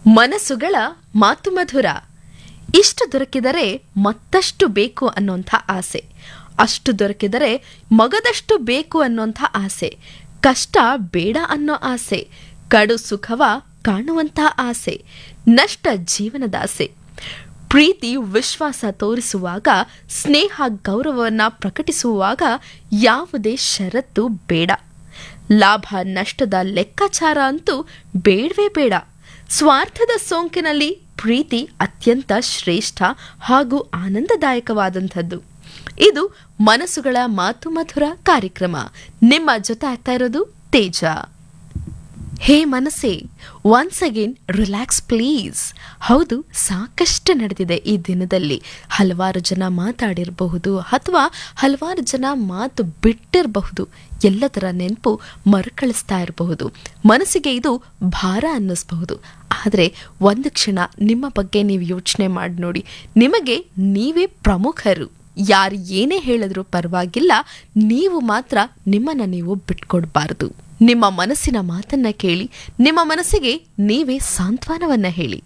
ಮನಸ್ಸುಗಳ ಮಾತು ಮಧುರ ಇಷ್ಟು ದೊರಕಿದರೆ ಮತ್ತಷ್ಟು ಬೇಕು ಅನ್ನೋಂಥ ಆಸೆ ಅಷ್ಟು ದೊರಕಿದರೆ ಮಗದಷ್ಟು ಬೇಕು ಅನ್ನೋಂಥ ಆಸೆ ಕಷ್ಟ ಬೇಡ ಅನ್ನೋ ಆಸೆ ಕಡು ಸುಖವ ಕಾಣುವಂಥ ಆಸೆ ನಷ್ಟ ಜೀವನದ ಆಸೆ ಪ್ರೀತಿ ವಿಶ್ವಾಸ ತೋರಿಸುವಾಗ ಸ್ನೇಹ ಗೌರವವನ್ನ ಪ್ರಕಟಿಸುವಾಗ ಯಾವುದೇ ಷರತ್ತು ಬೇಡ ಲಾಭ ನಷ್ಟದ ಲೆಕ್ಕಾಚಾರ ಅಂತೂ ಬೇಡವೇ ಬೇಡ ಸ್ವಾರ್ಥದ ಸೋಂಕಿನಲ್ಲಿ ಪ್ರೀತಿ ಅತ್ಯಂತ ಶ್ರೇಷ್ಠ ಹಾಗೂ ಆನಂದದಾಯಕವಾದಂಥದ್ದು ಇದು ಮನಸ್ಸುಗಳ ಮಾತು ಮಧುರ ಕಾರ್ಯಕ್ರಮ ನಿಮ್ಮ ಜೊತೆ ಆಗ್ತಾ ಇರೋದು ತೇಜ ಹೇ ಮನಸ್ಸೇ ಒನ್ಸ್ ಅಗೇನ್ ರಿಲ್ಯಾಕ್ಸ್ ಪ್ಲೀಸ್ ಹೌದು ಸಾಕಷ್ಟು ನಡೆದಿದೆ ಈ ದಿನದಲ್ಲಿ ಹಲವಾರು ಜನ ಮಾತಾಡಿರಬಹುದು ಅಥವಾ ಹಲವಾರು ಜನ ಮಾತು ಬಿಟ್ಟಿರಬಹುದು ಎಲ್ಲದರ ನೆನಪು ಮರುಕಳಿಸ್ತಾ ಇರಬಹುದು ಮನಸ್ಸಿಗೆ ಇದು ಭಾರ ಅನ್ನಿಸ್ಬಹುದು ಆದರೆ ಒಂದು ಕ್ಷಣ ನಿಮ್ಮ ಬಗ್ಗೆ ನೀವು ಯೋಚನೆ ಮಾಡಿ ನೋಡಿ ನಿಮಗೆ ನೀವೇ ಪ್ರಮುಖರು ಯಾರು ಏನೇ ಹೇಳಿದ್ರೂ ಪರವಾಗಿಲ್ಲ ನೀವು ಮಾತ್ರ ನಿಮ್ಮನ್ನ ನೀವು ಬಿಟ್ಕೊಡ್ಬಾರದು ನಿಮ್ಮ ಮನಸ್ಸಿನ ಮಾತನ್ನ ಕೇಳಿ ನಿಮ್ಮ ಮನಸ್ಸಿಗೆ ನೀವೇ ಸಾಂತ್ವನವನ್ನ ಹೇಳಿ